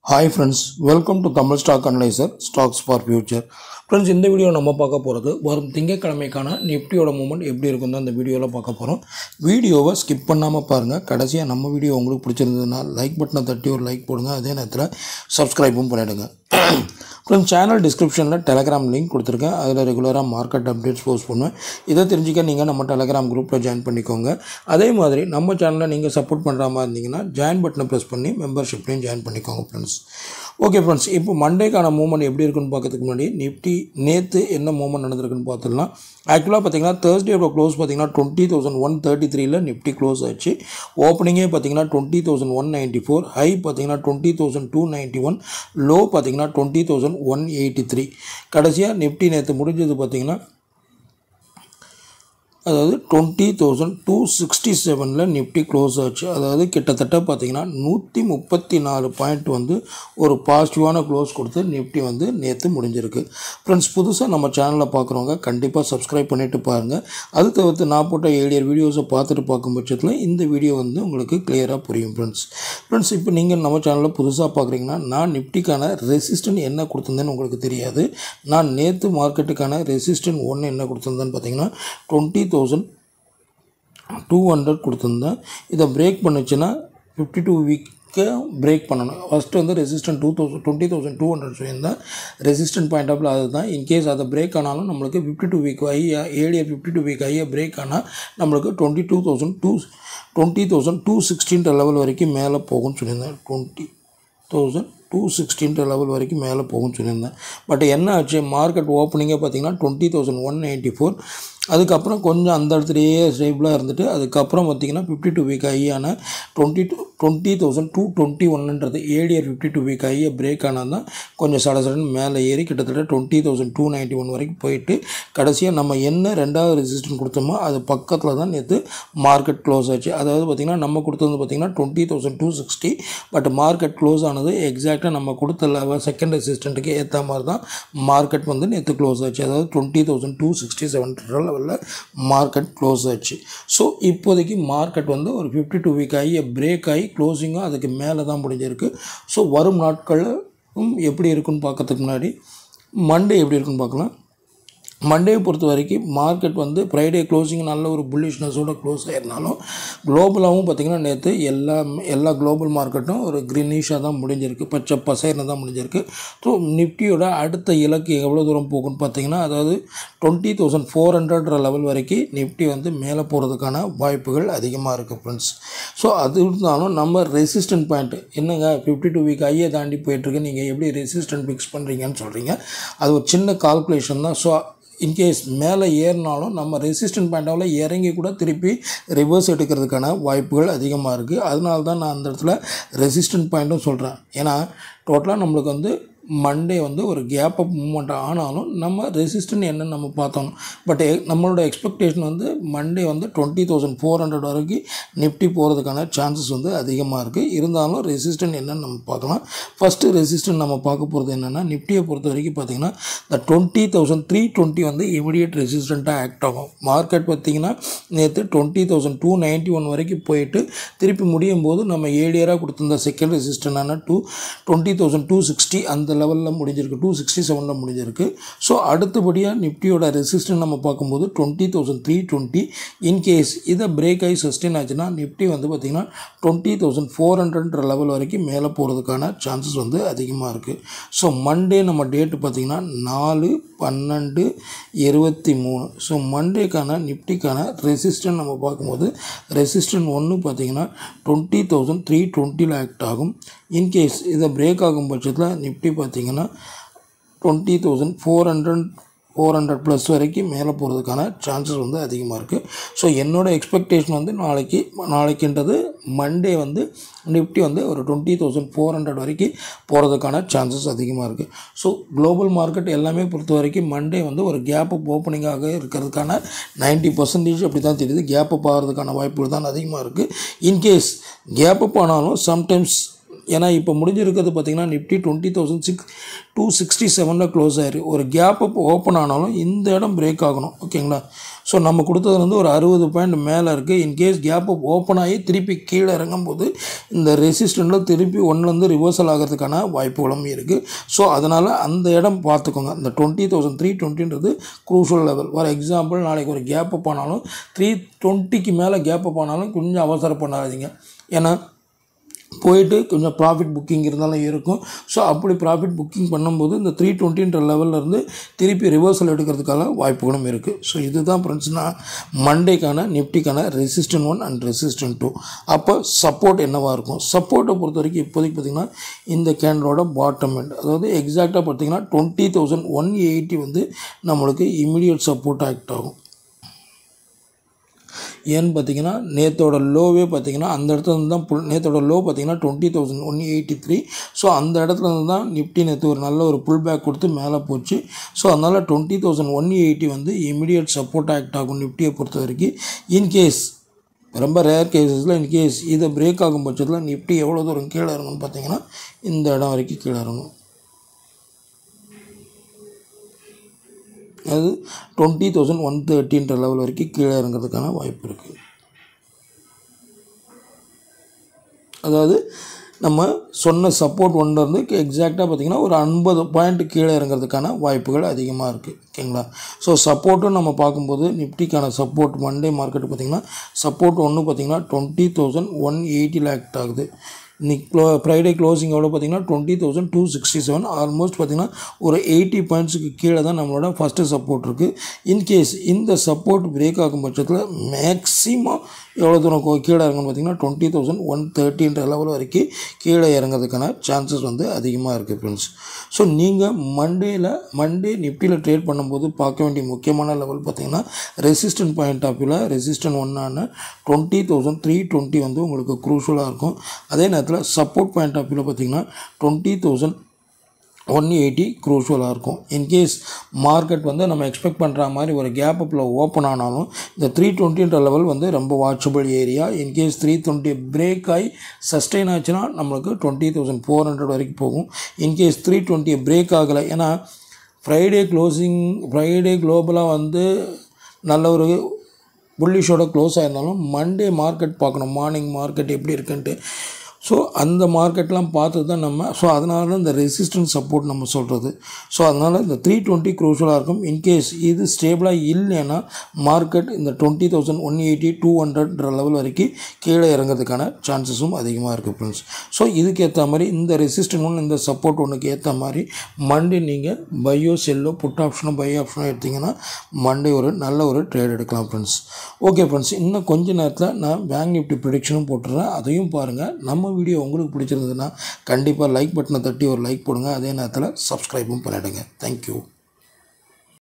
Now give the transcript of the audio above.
hi friends welcome to Tamil stock analyser stocks for future friends இந்த video நம்ம பார்க்க போகிறது வரும் திங்கட்கிழமைக்கான நிஃப்டியோட மூமெண்ட் எப்படி இருக்கும் தான் இந்த வீடியோவில் பார்க்க போகிறோம் வீடியோவை ஸ்கிப் பண்ணாமல் பாருங்கள் கடைசியாக நம்ம வீடியோ உங்களுக்கு பிடிச்சிருந்ததுன்னா லைக் பட்டனை தட்டி ஒரு லைக் போடுங்க அதே நேரத்தில் சப்ஸ்கிரைபும் பண்ணிவிடுங்க ஃப்ரெண்ட்ஸ் சேனல் டிஸ்கிரிப்ஷனில் டெலகிராம் லிங்க் கொடுத்துருக்கேன் அதில் ரெகுலராக மார்க்கெட் அப்டேட்ஸ் போஸ்ட் பண்ணுவேன் இதை தெரிஞ்சுக்க நீங்கள் நம்ம டெலகிராம் குரூப்பில் ஜாயின் பண்ணிக்கோங்க அதே மாதிரி நம்ம சேனலை நீங்கள் சப்போர்ட் பண்ணுற மாதிரி இருந்தீங்கன்னா ஜாயின் பட்டனை ப்ரெஸ் பண்ணி மெம்பர்ஷிப்லையும் ஜாயின் பண்ணிக்கோங்க ஃப்ரெண்ட்ஸ் ஓகே ஃப்ரெண்ட்ஸ் இப்போ மண்டேக்கான மூவ்மெண்ட் எப்படி இருக்குன்னு பார்க்கறதுக்கு முன்னாடி நிஃப்டி நேற்று என்ன மூவ்மெண்ட் நடந்திருக்குன்னு பார்த்துடலாம் ஆக்சுவலாக பார்த்தீங்கன்னா தேர்ஸ்டேயோட க்ளோஸ் பார்த்தீங்கன்னா டுவெண்ட்டி தௌசண்ட் ஒன் தேர்ட்டி த்ரீல நிஃப்டி க்ளோஸ் ஆச்சு ஓப்பனிங்கே பார்த்தீங்கன்னா twenty thousand one ninety four high பார்த்தீங்கன்னா twenty thousand two ninety one low பார்த்தீங்கன்னா twenty thousand one eighty three கடைசியாக நிஃப்டி நேற்று முடிஞ்சது பார்த்தீங்கன்னா அதாவது டுவெண்ட்டி தௌசண்ட் டூ சிக்ஸ்டி செவனில் நிஃப்டி க்ளோஸ் ஆச்சு அதாவது கிட்டத்தட்ட பார்த்தீங்கன்னா நூற்றி முப்பத்தி நாலு பாயிண்ட் வந்து ஒரு பாசிட்டிவான க்ளோஸ் கொடுத்து நிஃப்டி வந்து நேற்று முடிஞ்சிருக்கு ஃப்ரெண்ட்ஸ் புதுசாக நம்ம சேனலில் பார்க்குறவங்க கண்டிப்பாக சப்ஸ்கிரைப் பண்ணிவிட்டு பாருங்கள் அது தவிர்த்து நான் போட்ட ஏழியர் வீடியோஸை பார்த்துட்டு பார்க்கும் பட்சத்தில் இந்த வீடியோ வந்து உங்களுக்கு கிளியராக புரியும் ஃப்ரெண்ட்ஸ் ஃப்ரெண்ட்ஸ் இப்போ நீங்கள் நம்ம சேனலில் புதுசாக பார்க்குறீங்கன்னா நான் நிஃப்டிக்கான ரெசிஸ்டன்ட் என்ன கொடுத்துருந்தேன்னு உங்களுக்கு தெரியாது நான் நேற்று மார்க்கெட்டுக்கான ரெசிஸ்டன்ட் ஒன்று என்ன கொடுத்துருந்தேன்னு பார்த்தீங்கன்னா டுவெண்ட்டி தௌசண்ட் டூ ஹண்ட்ரட் கொடுத்துருந்தேன் இதை பிரேக் பண்ணுச்சுன்னா ஃபிஃப்டி டூ வீக்கு பிரேக் பண்ணணும் ஃபஸ்ட்டு வந்து resistant two thousand twenty thousand two hundred சொல்லியிருந்தேன் ரெசிஸ்டன்ட் பாயிண்ட் ஆஃப்ல அதுதான் இன்கேஸ் அதை பிரேக் ஆனாலும் நம்மளுக்கு ஃபிஃப்டி டூ வீக் ஐயா ஏடிஏ ஃபிஃப்டி டூ வீக் ஐயா பிரேக் ஆனால் நம்மளுக்கு twenty two thousand two twenty thousand two சிக்ஸ்டீன்ற லெவல் வரைக்கும் மேலே போகும்னு சொல்லியிருந்தேன் டுவெண்ட்டி தௌசண்ட் டூ சிக்ஸ்டீன்ற லெவல் வரைக்கும் மேலே போகும்னு சொல்லியிருந்தேன் பட் என்ன ஆச்சு மார்க்கெட் ஓப்பனிங்கே பார்த்தீங்கன்னா twenty thousand one ninety four அதுக்கப்புறம் கொஞ்சம் அந்த இடத்துலையே ஸ்டேபிளாக இருந்துட்டு அதுக்கப்புறம் பார்த்திங்கன்னா ஃபிஃப்டி டூ வீக் ஐயான twenty two twenty thousand two twenty ஒன்னுன்றது ஏடிஆர் ஃபிஃப்டி டூ வீக் ஐயை பிரேக் ஆனால் தான் கொஞ்சம் சட சடன்னு மேலே ஏறி கிட்டத்தட்ட twenty thousand two ninety one வரைக்கும் போயிட்டு கடைசியாக நம்ம என்ன ரெண்டாவது ரெசிஸ்டன்ட் கொடுத்தோமோ அது பக்கத்தில் தான் நேற்று மார்க்கெட் க்ளோஸ் ஆச்சு அதாவது பார்த்திங்கன்னா நம்ம கொடுத்தது பார்த்திங்கன்னா twenty thousand two sixty but market close ஆனது எக்ஸாக்டாக நம்ம கொடுத்த லெவல் செகண்ட் ரெசிஸ்டண்ட்டுக்கு ஏற்ற மாதிரி தான் மார்க்கெட் வந்து நேற்று க்ளோஸ் ஆச்சு அதாவது twenty thousand two sixty seven லெவலில் மார்க்கெட் க்ளோஸ் ஆச்சு ஸோ இப்போதைக்கு மார்க்கெட் வந்து ஒரு ஃபிஃப்டி டூ வீக் ஆகி பிரேக் ஆகி க்ளோஸிங்கும் அதுக்கு மேலே தான் முடிஞ்சிருக்கு ஸோ வரும் நாட்களும் எப்படி இருக்குன்னு பார்க்கறதுக்கு முன்னாடி மண்டே எப்படி இருக்குன்னு பார்க்கலாம் மண்டே பொறுத்த வரைக்கும் மார்க்கெட் வந்து ஃப்ரைடே க்ளோசிங் நல்ல ஒரு புல்லிஷ்னஸோட க்ளோஸ் ஆயிருந்தாலும் குளோபலாகவும் பார்த்திங்கன்னா நேற்று எல்லா எல்லா குளோபல் மார்க்கெட்டும் ஒரு க்ரீனிஷாக தான் முடிஞ்சிருக்கு பச்சை பசைன்னு தான் முடிஞ்சிருக்கு ஸோ நிஃப்டியோட அடுத்த இலக்கு எவ்வளோ தூரம் போகும்னு பார்த்தீங்கன்னா அதாவது டுவெண்ட்டி தௌசண்ட் ஃபோர் ஹண்ட்ரட்ற லெவல் வரைக்கும் நிஃப்டி வந்து மேலே போகிறதுக்கான வாய்ப்புகள் அதிகமாக இருக்குது ஃப்ரெண்ட்ஸ் ஸோ அது இருந்தாலும் நம்ம ரெசிஸ்டன்ட் பாயிண்ட் என்னங்க ஃபிஃப்டி டூ வீக் ஐயே தாண்டி போயிட்டுருக்கு நீங்கள் எப்படி ரெசிஸ்டன்ட் ஃபிக்ஸ் பண்ணுறீங்கன்னு சொல்கிறீங்க அது ஒரு சின்ன கால்குலேஷன் தான் ஸோ இன்கேஸ் மேலே ஏறினாலும் நம்ம ரெசிஸ்டன்ட் பாயிண்டாவில் இறங்கி கூட திருப்பி ரிவர்ஸ் எடுக்கிறதுக்கான வாய்ப்புகள் அதிகமாக இருக்குது அதனால தான் நான் அந்த இடத்துல ரெசிஸ்டன்ட் பாயிண்ட்டும் சொல்கிறேன் ஏன்னா டோட்டலாக நம்மளுக்கு வந்து மண்டே வந்து ஒரு கேப் அப் மூமெண்ட் ஆனாலும் நம்ம ரெசிஸ்டன்ட் என்னன்னு நம்ம பார்த்தோம் பட் நம்மளோட எக்ஸ்பெக்டேஷன் வந்து மண்டே வந்து டுவெண்ட்டி தௌசண்ட் ஃபோர் ஹண்ட்ரட் வரைக்கும் நிஃப்டி போகிறதுக்கான சான்சஸ் வந்து அதிகமாக இருக்குது இருந்தாலும் ரெசிஸ்டன்ட் என்னன்னு நம்ம பார்க்கலாம் ஃபஸ்ட்டு ரெசிஸ்டன்ட் நம்ம பார்க்க போகிறது என்னென்னா நிஃப்டியை பொறுத்த வரைக்கும் பார்த்திங்கன்னா இந்த டுவெண்ட்டி தௌசண்ட் த்ரீ டுவெண்ட்டி வந்து இமிடியேட் ரெசிஸ்டண்ட்டாக ஆக்ட் ஆகும் மார்க்கெட் பார்த்திங்கன்னா நேற்று twenty thousand two ninety one வரைக்கும் போயிட்டு திருப்பி முடியும் போது நம்ம ஏடியராக கொடுத்துருந்த செகண்ட் ரெசிஸ்டண்டான two twenty thousand two sixty அந்த லெவலில் முடிஞ்சிருக்கு டூ சிக்ஸ்டி செவனில் முடிஞ்சிருக்கு ஸோ அடுத்தபடியாக நிஃப்டியோட ரெசிஸ்டன்ட் நம்ம பார்க்கும்போது twenty thousand three twenty in case இதை பிரேக் ஆகி சஸ்டெயின் ஆச்சுன்னா நிஃப்டி வந்து பார்த்திங்கன்னா டுவெண்ட்டி தௌசண்ட் ஃபோர் ஹண்ட்ரட்ன்ற லெவல் வரைக்கும் மேலே போகிறதுக்கான சான்சஸ் வந்து அதிகமாக இருக்குது ஸோ மண்டே நம்ம டேட்டு பார்த்திங்கன்னா நாலு பன்னெண்டு இருபத்தி மூணு ஸோ மண்டேக்கான நிஃப்டிக்கான ரெசிஸ்டன்ட் நம்ம பார்க்கும்போது ரெசிஸ்டன்ட் ஒன்று பார்த்திங்கன்னா டுவெண்ட்டி தௌசண்ட் த்ரீ டுவெண்ட்டியில் ஆக்ட் ஆகும் இன்கேஸ் இதை பிரேக் ஆகும் பட்சத்தில் நிஃப்டி பார்த்திங்கன்னா twenty thousand four hundred four hundred plus வரைக்கும் மேலே போகிறதுக்கான சான்சஸ் வந்து அதிகமாக இருக்குது ஸோ என்னோடய எக்ஸ்பெக்டேஷன் வந்து நாளைக்கு நாளைக்குன்றது மண்டே வந்து நிஃப்டி வந்து ஒரு டுவெண்ட்டி தௌசண்ட் ஃபோர் ஹண்ட்ரட் வரைக்கும் போகிறதுக்கான சான்சஸ் அதிகமாக இருக்குது ஸோ குளோபல் மார்க்கெட் எல்லாமே பொறுத்த வரைக்கும் மண்டே வந்து ஒரு கேப் அப் ஓப்பனிங்காக இருக்கிறதுக்கான நைன்ட்டி பர்சன்டேஜ் அப்படி தான் தெரியுது கேப் அப் ஆகிறதுக்கான வாய்ப்புகள் தான் அதிகமாக இருக்குது இன்கேஸ் கேப் அப் ஆனாலும் சம்டைம்ஸ் ஏன்னா இப்போ முடிஞ்சிருக்கிறது பார்த்தீங்கன்னா Nifty twenty thousand six two sixty செவனில் க்ளோஸ் ஆயிரு ஒரு கேப் அப் ஓப்பன் ஆனாலும் இந்த இடம் பிரேக் ஆகணும் ஓகேங்களா ஸோ நம்ம கொடுத்தது வந்து ஒரு அறுபது பாயிண்ட் மேலே இருக்குது இன்கேஸ் கேப் அப் ஓப்பன் ஆகி திருப்பி கீழே இறங்கும்போது இந்த ரெசிஸ்டண்ட்டில் திருப்பி ஒன்றுலேருந்து ரிவர்சல் ஆகிறதுக்கான வாய்ப்புகளும் இருக்குது ஸோ அதனால் அந்த இடம் பார்த்துக்கோங்க இந்த டுவெண்ட்டி தௌசண்ட் த்ரீ டுவெண்ட்டின்றது க்ரூஷல் லெவல் ஃபார் எக்ஸாம்பிள் நாளைக்கு ஒரு கேப் அப் ஆனாலும் த்ரீ டுவெண்ட்டிக்கு மேலே கேப் அப் ஆனாலும் கொஞ்சம் அவசரம் பண்ணாதீங்க ஏன்னா போயிட்டு கொஞ்சம் ப்ராஃபிட் புக்கிங் இருந்தாலும் இருக்கும் ஸோ அப்படி ப்ராஃபிட் புக்கிங் பண்ணும்போது இந்த த்ரீ டுவெண்ட்டின்ற லெவல்லேருந்து திருப்பி ரிவர்சல் எடுக்கிறதுக்கான வாய்ப்புகளும் இருக்குது ஸோ இதுதான் ஃப்ரெண்ட்ஸ்னா மண்டேக்கான நிஃப்டிக்கான resistant one and resistant two அப்போ சப்போர்ட் என்னவாக இருக்கும் சப்போர்ட்டை பொறுத்த வரைக்கும் இப்போதைக்கு பார்த்திங்கன்னா இந்த கேண்டலோட பாட்டம் எண்ட் அதாவது எக்ஸாக்டாக பார்த்தீங்கன்னா டுவெண்ட்டி தௌசண்ட் ஒன் எயிட்டி வந்து நம்மளுக்கு இமீடியட் சப்போர்ட் ஆக்ட் ஆகும் ஏன்னு பார்த்தீங்கன்னா நேத்தோட லோவே பார்த்தீங்கன்னா அந்த இடத்துல இருந்து தான் புல் நேத்தோட லோ பார்த்தீங்கன்னா twenty thousand one eighty three so அந்த இடத்துல இருந்து தான் நிஃப்டி நேற்று ஒரு நல்ல ஒரு புல் பேக் கொடுத்து மேலே போச்சு ஸோ அதனால் டுவெண்ட்டி தௌசண்ட் ஒன் எயிட்டி வந்து இமீடியட் சப்போர்ட் ஆக்ட் ஆகும் நிஃப்டியை பொறுத்த வரைக்கும் இன்கேஸ் ரொம்ப ரேர் கேசஸில் இன்கேஸ் இதை பிரேக் ஆகும் பட்சத்தில் நிஃப்டி எவ்வளோ தூரம் கீழே இறங்கும்னு பார்த்தீங்கன்னா இந்த இடம் வரைக்கும் கீழே இறங்கும் அது டுவெண்ட்டி தௌசண்ட் ஒன் தேர்ட்டின்ற லெவல் வரைக்கும் கீழே இறங்கிறதுக்கான வாய்ப்பு இருக்குது அதாவது நம்ம சொன்ன சப்போர்ட் ஒன்றுலேருந்து எக்ஸாக்டாக பார்த்திங்கன்னா ஒரு ஐம்பது பாயிண்ட் கீழே இறங்கிறதுக்கான வாய்ப்புகள் அதிகமாக இருக்குது ஓகேங்களா ஸோ சப்போர்ட்டும் நம்ம பார்க்கும்போது நிஃப்டிக்கான சப்போர்ட் மண்டே மார்க்கெட் பார்த்திங்கன்னா சப்போர்ட் ஒன்று பார்த்திங்கன்னா டுவெண்ட்டி தௌசண்ட் ஒன் எயிட்டி லேக் ஆகுது இன்னைக்கு க்ளோ ஃப்ரைடே க்ளோசிங் எவ்வளோ பார்த்தீங்கன்னா twenty thousand two sixty seven almost பார்த்திங்கன்னா ஒரு எயிட்டி பாயிண்ட்ஸுக்கு கீழே தான் நம்மளோட ஃபஸ்ட்டு சப்போர்ட் இருக்குது இன்கேஸ் இந்த சப்போர்ட் பிரேக் ஆகும் பட்சத்தில் மேக்ஸிமம் எவ்வளோ தூரம் கோ- கீழே இறங்குன்னு பார்த்தீங்கன்னா டுவெண்ட்டி தௌசண்ட் ஒன் தேர்ட்டின்ற லெவல் வரைக்கும் கீழே இறங்கிறதுக்கான சான்சஸ் வந்து அதிகமாக இருக்குது ஃப்ரெண்ட்ஸ் ஸோ நீங்கள் மண்டேயில் மண்டே நிஃப்டியில் ட்ரேட் பண்ணும்போது பார்க்க வேண்டிய முக்கியமான லெவல் பார்த்தீங்கன்னா ரெசிஸ்டன்ட் பாயிண்ட் ஆஃப் வியூவில் ரெசிஸ்டன்ட் ஒன்னான டுவெண்ட்டி தௌசண்ட் த்ரீ டுவெண்ட்டி வந்து உங்களுக்கு க்ரூஷலாக இருக்கும் அதே நேரத்தில் சப்போர்ட் பாயிண்ட் ஆஃப் வியூவில் பார்த்தீங்கன்னா டுவெண்ட்டி தௌசண்ட் ஒன் எயிட்டி க்ரூஷுவலாக இருக்கும் இன்கேஸ் மார்க்கெட் வந்து நம்ம எக்ஸ்பெக்ட் பண்ணுற மாதிரி ஒரு கேப் அப்பில் ஓப்பன் ஆனாலும் இந்த த்ரீ டுவெண்ட்டின்ற லெவல் வந்து ரொம்ப watchable area in case three twenty break ஆகி சஸ்டெயின் ஆச்சுன்னா நம்மளுக்கு டுவெண்ட்டி தௌசண்ட் ஃபோர் ஹண்ட்ரட் வரைக்கும் போகும் இன்கேஸ் த்ரீ டுவெண்ட்டி பிரேக் ஆகலை ஏன்னா ஃப்ரைடே க்ளோசிங் ஃப்ரைடே குளோபலாக வந்து நல்ல ஒரு புல்லிஷோட க்ளோஸ் ஆயிருந்தாலும் மண்டே மார்க்கெட் பார்க்கணும் மார்னிங் மார்க்கெட் எப்படி இருக்குன்ட்டு ஸோ அந்த மார்க்கெட்லாம் பார்த்து தான் நம்ம ஸோ அதனால தான் இந்த ரெசிஸ்டன்ஸ் சப்போர்ட் நம்ம சொல்கிறது ஸோ அதனால் இந்த த்ரீ டுவெண்ட்டி க்ரூஷலாக இருக்கும் இன்கேஸ் இது ஸ்டேபிளாக இல்லைன்னா மார்க்கெட் இந்த twenty thousand one eighty two ஹண்ட்ரட்ன்ற லெவல் வரைக்கும் கீழே இறங்கிறதுக்கான சான்சஸும் அதிகமாக இருக்குது ஃப்ரெண்ட்ஸ் ஸோ இதுக்கு ஏற்ற மாதிரி இந்த ரெசிஸ்டன் ஒன்று இந்த சப்போர்ட் ஒன்றுக்கு ஏற்ற மாதிரி மண்டே நீங்கள் பையோ செல்லோ புட் ஆப்ஷனோ பை ஆப்ஷனோ எடுத்திங்கன்னா மண்டே ஒரு நல்ல ஒரு ட்ரேட் எடுக்கலாம் ஃப்ரெண்ட்ஸ் ஓகே ஃப்ரெண்ட்ஸ் இன்னும் கொஞ்ச நேரத்தில் நான் பேங்க் நிஃப்டி ப்ரிடிக்ஷனும் போட்டுறேன் அதையும் பாருங்கள் நம்ம வீடியோ உங்களுக்கு பிடிச்சிருந்ததுன்னா கண்டிப்பாக லைக் பட்டனை தட்டி ஒரு லைக் போடுங்க அதே நேரத்தில் சப்ஸ்கிரைபும் பண்ணிவிடுங்க தேங்க்யூ